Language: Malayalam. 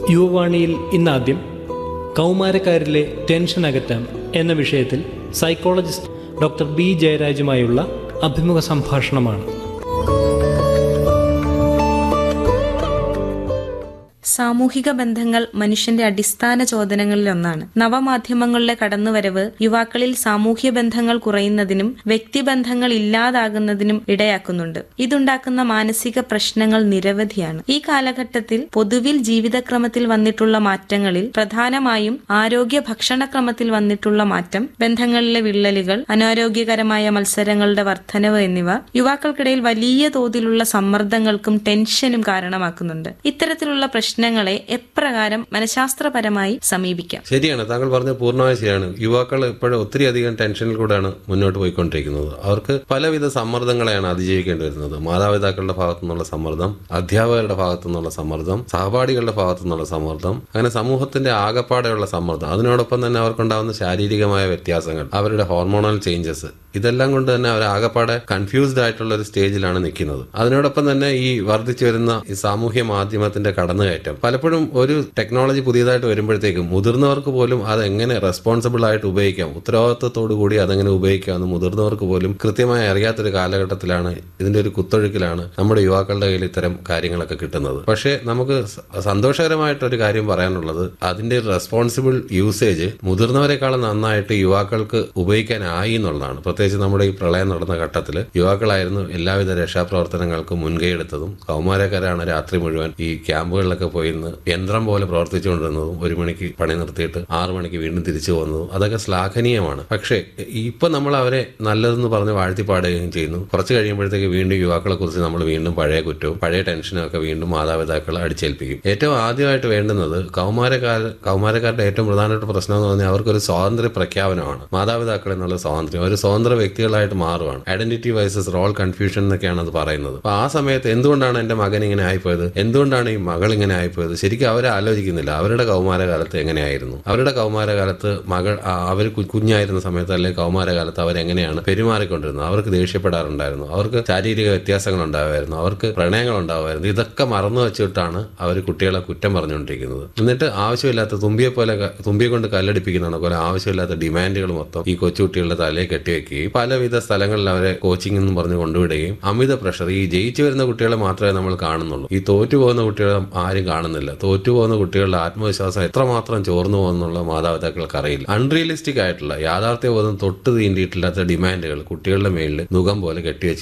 യുവവാണിയിൽ ഇന്നാദ്യം കൗമാരക്കാരിലെ ടെൻഷൻ അകറ്റാം എന്ന വിഷയത്തിൽ സൈക്കോളജിസ്റ്റ് ഡോക്ടർ ബി ജയരാജുമായുള്ള അഭിമുഖ സംഭാഷണമാണ് സാമൂഹിക ബന്ധങ്ങൾ മനുഷ്യന്റെ അടിസ്ഥാന ചോദനങ്ങളിലൊന്നാണ് നവമാധ്യമങ്ങളുടെ കടന്നുവരവ് യുവാക്കളിൽ സാമൂഹ്യ ബന്ധങ്ങൾ കുറയുന്നതിനും വ്യക്തിബന്ധങ്ങൾ ഇല്ലാതാകുന്നതിനും ഇടയാക്കുന്നുണ്ട് ഇതുണ്ടാക്കുന്ന മാനസിക പ്രശ്നങ്ങൾ നിരവധിയാണ് ഈ കാലഘട്ടത്തിൽ പൊതുവിൽ ജീവിതക്രമത്തിൽ വന്നിട്ടുള്ള മാറ്റങ്ങളിൽ പ്രധാനമായും ആരോഗ്യ ഭക്ഷണക്രമത്തിൽ വന്നിട്ടുള്ള മാറ്റം ബന്ധങ്ങളിലെ വിള്ളലുകൾ അനാരോഗ്യകരമായ മത്സരങ്ങളുടെ വർധനവ് എന്നിവ യുവാക്കൾക്കിടയിൽ വലിയ തോതിലുള്ള സമ്മർദ്ദങ്ങൾക്കും ടെൻഷനും കാരണമാക്കുന്നുണ്ട് ഇത്തരത്തിലുള്ള പ്രശ്നങ്ങളെ എപ്രകാരം മനഃശാസ്ത്രപരമായി സമീപിക്കാം ശരിയാണ് താങ്കൾ പറഞ്ഞ പൂർണ്ണമായി ശരിയാണ് യുവാക്കൾ ഇപ്പോഴും ഒത്തിരി അധികം ടെൻഷനിൽ കൂടെയാണ് മുന്നോട്ട് പോയിക്കൊണ്ടിരിക്കുന്നത് അവർക്ക് പലവിധ സമ്മർദ്ദങ്ങളെയാണ് അതിജീവിക്കേണ്ടി വരുന്നത് മാതാപിതാക്കളുടെ ഭാഗത്തു നിന്നുള്ള സമ്മർദ്ദം അധ്യാപകരുടെ ഭാഗത്തു നിന്നുള്ള സമ്മർദ്ദം സഹപാഠികളുടെ ഭാഗത്തു നിന്നുള്ള സമ്മർദ്ദം അങ്ങനെ സമൂഹത്തിന്റെ ആകപ്പാടെയുള്ള സമ്മർദ്ദം അതിനോടൊപ്പം തന്നെ അവർക്കുണ്ടാകുന്ന ശാരീരികമായ വ്യത്യാസങ്ങൾ അവരുടെ ഹോർമോണൽ ചേഞ്ചസ് ഇതെല്ലാം കൊണ്ട് തന്നെ അവർ ആകപ്പാടെ കൺഫ്യൂസ്ഡ് ആയിട്ടുള്ള ഒരു സ്റ്റേജിലാണ് നിൽക്കുന്നത് അതിനോടൊപ്പം തന്നെ ഈ വർദ്ധിച്ചു വരുന്ന ഈ സാമൂഹ്യ മാധ്യമത്തിന്റെ കടന്നുകയറ്റം പലപ്പോഴും ഒരു ടെക്നോളജി പുതിയതായിട്ട് വരുമ്പോഴത്തേക്കും മുതിർന്നവർക്ക് പോലും അത് എങ്ങനെ റെസ്പോൺസിബിൾ ആയിട്ട് ഉപയോഗിക്കാം ഉത്തരവാദിത്വത്തോടു കൂടി അതെങ്ങനെ ഉപയോഗിക്കാമെന്ന് മുതിർന്നവർക്ക് പോലും കൃത്യമായി അറിയാത്തൊരു കാലഘട്ടത്തിലാണ് ഇതിന്റെ ഒരു കുത്തൊഴുക്കിലാണ് നമ്മുടെ യുവാക്കളുടെ കയ്യിൽ ഇത്തരം കാര്യങ്ങളൊക്കെ കിട്ടുന്നത് പക്ഷേ നമുക്ക് സ- സന്തോഷകരമായിട്ടൊരു കാര്യം പറയാനുള്ളത് അതിന്റെ റെസ്പോൺസിബിൾ യൂസേജ് മുതിർന്നവരെക്കാളും നന്നായിട്ട് യുവാക്കൾക്ക് ഉപയോഗിക്കാനായി എന്നുള്ളതാണ് പ്രത്യേകിച്ച് നമ്മുടെ ഈ പ്രളയം നടന്ന ഘട്ടത്തിൽ യുവാക്കളായിരുന്നു എല്ലാവിധ രക്ഷാപ്രവർത്തനങ്ങൾക്കും മുൻകൈ എടുത്തതും കൗമാരക്കാരാണ് രാത്രി മുഴുവൻ ഈ ക്യാമ്പുകളിലൊക്കെ പോയിരുന്ന് യന്ത്രം പോലെ പ്രവർത്തിച്ചുകൊണ്ടിരുന്നതും ഒരു മണിക്ക് പണി നിർത്തിയിട്ട് ആറു മണിക്ക് വീണ്ടും തിരിച്ചു പോകുന്നതും അതൊക്കെ ശ്ലാഘനീയമാണ് പക്ഷേ ഇപ്പൊ നമ്മൾ അവരെ നല്ലതെന്ന് പറഞ്ഞ് വാഴ്ത്തിപ്പാടുകയും ചെയ്യുന്നു കുറച്ച് കഴിയുമ്പോഴത്തേക്ക് വീണ്ടും യുവാക്കളെ കുറിച്ച് നമ്മൾ വീണ്ടും പഴയ കുറ്റവും പഴയ ടെൻഷനും ഒക്കെ വീണ്ടും മാതാപിതാക്കൾ അടിച്ചേൽപ്പിക്കും ഏറ്റവും ആദ്യമായിട്ട് വേണ്ടുന്നത് കൗമാരക്കാർ കൗമാരക്കാരുടെ ഏറ്റവും പ്രധാനപ്പെട്ട പ്രശ്നം എന്ന് പറഞ്ഞാൽ അവർക്കൊരു സ്വാതന്ത്ര്യ പ്രഖ്യാപനമാണ് മാതാപിതാക്കൾ എന്നുള്ള സ്വാതന്ത്ര്യം ഒരു സ്വതന്ത്ര വ്യക്തികളായിട്ട് മാറുവാണ് ഐഡന്റിറ്റി വൈസസ് റോൾ കൺഫ്യൂഷൻ എന്നൊക്കെയാണ് അത് പറയുന്നത് അപ്പൊ ആ സമയത്ത് എന്തുകൊണ്ടാണ് എന്റെ മകൻ ഇങ്ങനെ ആയിപ്പോയത് എന്തുകൊണ്ടാണ് ഈ മകൾ ഇങ്ങനെ ആയിപ്പോയത് ശരിക്കും അവരെ ആലോചിക്കുന്നില്ല അവരുടെ കൗമാരകാലത്ത് എങ്ങനെയായിരുന്നു അവരുടെ കൗമാരകാലത്ത് മകൾ അവർ കുഞ്ഞായിരുന്ന സമയത്ത് അല്ലെങ്കിൽ കൗമാരകാലത്ത് അവരെങ്ങനെയാണ് പെരുമാറിക്കൊണ്ടിരുന്നത് അവർക്ക് ദേഷ്യപ്പെടാറുണ്ടായിരുന്നു അവർക്ക് ശാരീരിക വ്യത്യാസങ്ങൾ ഉണ്ടാകുമായിരുന്നു അവർക്ക് പ്രണയങ്ങൾ ഉണ്ടാകുമായിരുന്നു ഇതൊക്കെ മറന്നു വെച്ചിട്ടാണ് അവർ കുട്ടികളെ കുറ്റം പറഞ്ഞുകൊണ്ടിരിക്കുന്നത് എന്നിട്ട് ആവശ്യമില്ലാത്ത തുമ്പിയെ പോലെ ക- തുമ്പിയെ കൊണ്ട് കല്ലടിപ്പിക്കുന്നതാണ് പോലെ ആവശ്യമില്ലാത്ത ഡിമാൻഡുകൾ മൊത്തം ഈ കൊച്ചുകുട്ടികളുടെ തലയിൽ കെട്ടിവെക്കുകയും പലവിധ സ്ഥലങ്ങളിൽ അവരെ കോച്ചിങ് എന്ന് പറഞ്ഞ് കൊണ്ടുവിടുകയും അമിത പ്രഷർ ഈ ജയിച്ചു വരുന്ന കുട്ടികളെ മാത്രമേ നമ്മൾ കാണുന്നുള്ളൂ ഈ തോറ്റു പോകുന്ന കുട്ടികളെ ആരും കാണുന്നില്ല തോറ്റു പോകുന്ന കുട്ടികളുടെ ആത്മവിശ്വാസം എത്രമാത്രം ചോർന്നു പോകുന്നുള്ള മാതാപിതാക്കൾക്ക് അറിയില്ല അൺറിയലിസ്റ്റിക് ആയിട്ടുള്ള യാഥാർത്ഥ്യബോധം തൊട്ട് തീണ്ടിയിട്ടില്ലാത്ത ഡിമാൻഡുകൾ കുട്ടികളുടെ മേളിൽ മുഖം പോലെ കെട്ടിവെച്ച്